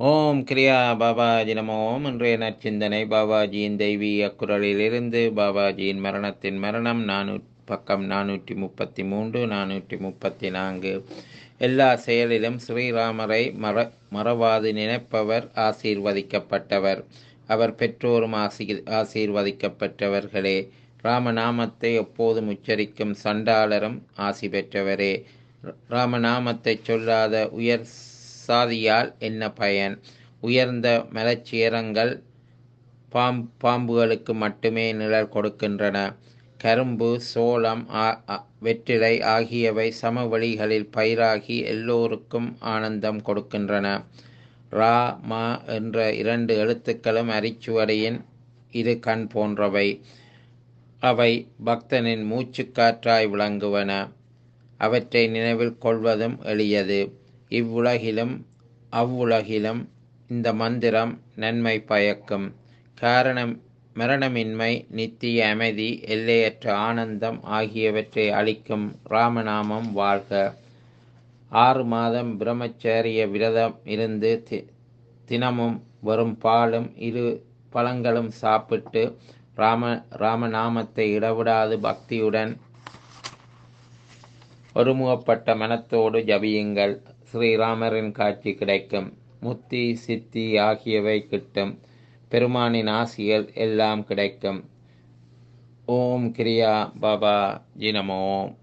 ஓம் கிரியா பாபாஜி நம ஓம் இன்றைய நற்சிந்தனை பாபாஜியின் தெய்வீக குரலிலிருந்து பாபாஜியின் மரணத்தின் மரணம் நானூ பக்கம் நானூற்றி முப்பத்தி மூன்று நானூற்றி முப்பத்தி நான்கு எல்லா செயலிலும் ஸ்ரீராமரை மற மறவாது நினைப்பவர் ஆசீர்வதிக்கப்பட்டவர் அவர் பெற்றோரும் ஆசீ ஆசீர்வதிக்கப்பட்டவர்களே ராமநாமத்தை எப்போதும் உச்சரிக்கும் சண்டாளரும் ஆசி பெற்றவரே ராமநாமத்தை சொல்லாத உயர் சாதியால் என்ன பயன் உயர்ந்த மலச்சியரங்கள் பாம் பாம்புகளுக்கு மட்டுமே நிழல் கொடுக்கின்றன கரும்பு சோளம் வெற்றிலை ஆகியவை சமவெளிகளில் பயிராகி எல்லோருக்கும் ஆனந்தம் கொடுக்கின்றன ரா மா என்ற இரண்டு எழுத்துக்களும் அரிச்சுவடியின் இரு கண் போன்றவை அவை பக்தனின் மூச்சுக்காற்றாய் விளங்குவன அவற்றை நினைவில் கொள்வதும் எளியது இவ்வுலகிலும் அவ்வுலகிலும் இந்த மந்திரம் நன்மை பயக்கும் காரணம் மரணமின்மை நித்திய அமைதி எல்லையற்ற ஆனந்தம் ஆகியவற்றை அளிக்கும் ராமநாமம் வாழ்க ஆறு மாதம் பிரம்மச்சரிய விரதம் இருந்து தினமும் வரும் பாலும் இரு பழங்களும் சாப்பிட்டு ராம ராமநாமத்தை இடவிடாது பக்தியுடன் ஒருமுகப்பட்ட மனத்தோடு ஜபியுங்கள் ஸ்ரீராமரின் காட்சி கிடைக்கும் முத்தி சித்தி ஆகியவை கிட்டும் பெருமானின் ஆசிகள் எல்லாம் கிடைக்கும் ஓம் கிரியா பாபா ஜினமோம்